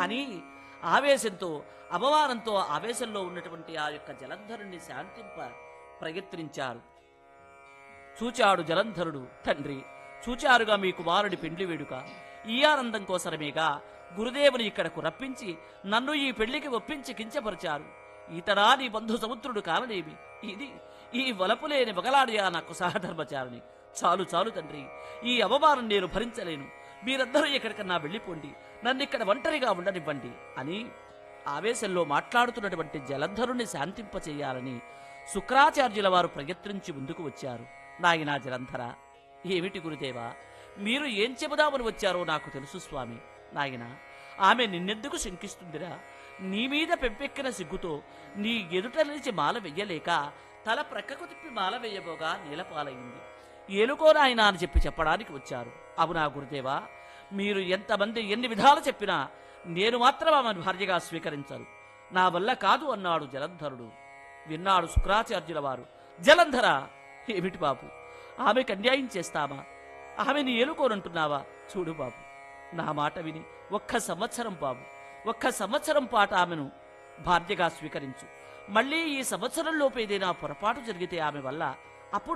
అని ఆవేశంతో అవమానంతో ఆవేశంలో ఉన్నటువంటి ఆ యొక్క జలంధరుణ్ణి శాంతింప ప్రయత్నించారు చూచాడు జలంధరుడు తండ్రి చూచారుగా మీ కుమారుడి పెండ్లి వేడుక ఈ ఆనందం కోసరమేగా గురుదేవుని ఇక్కడకు రప్పించి నన్ను ఈ పెళ్లికి ఒప్పించి కించపరిచారు ఇతడా నీ బంధు సముద్రుడు కాలనేమి ఇది ఈ వలపులేని వగలాడియా నాకు సహధర్మచారిని చాలు చాలు తండ్రి ఈ అవమానం నేను భరించలేను మీరందరూ ఎక్కడికన్నా వెళ్ళిపోండి నన్ను ఇక్కడ ఒంటరిగా ఉండనివ్వండి అని ఆవేశంలో మాట్లాడుతున్నటువంటి జలంధరుని శాంతింపచేయాలని శుక్రాచార్యుల వారు ప్రయత్నించి ముందుకు వచ్చారు నాయనా జలంధర ఏమిటి గురుదేవా మీరు ఏం చెబుదామని వచ్చారో నాకు తెలుసు స్వామి నాయన ఆమె నిన్నెందుకు శంకిస్తుందిరా నీ మీద పెంపెక్కిన సిగ్గుతో నీ ఎదుట నిలిచి మాల వెయ్యలేక తల ప్రక్కకు తిప్పి మాల వెయ్యబోగా నీలపాలైంది ఏలుకో నాయనా అని చెప్పి చెప్పడానికి వచ్చారు అవునా గురుదేవా మీరు ఎంతమంది ఎన్ని విధాలు చెప్పినా నేను మాత్రం ఆమెను భార్యగా స్వీకరించరు నా వల్ల కాదు అన్నాడు జలంధరుడు విన్నాడు శుక్రాచార్యుల వారు జలంధర ఏమిటి బాబు ఆమెకు అన్యాయం చేస్తామా ఆమెని ఏలుకోనంటున్నావా చూడు బాబు నా మాట విని ఒక్క సంవత్సరం బాబు ఒక్క సంవత్సరం పాటు ఆమెను భార్యగా స్వీకరించు మళ్ళీ ఈ సంవత్సరంలోపు ఏదైనా పొరపాటు జరిగితే ఆమె వల్ల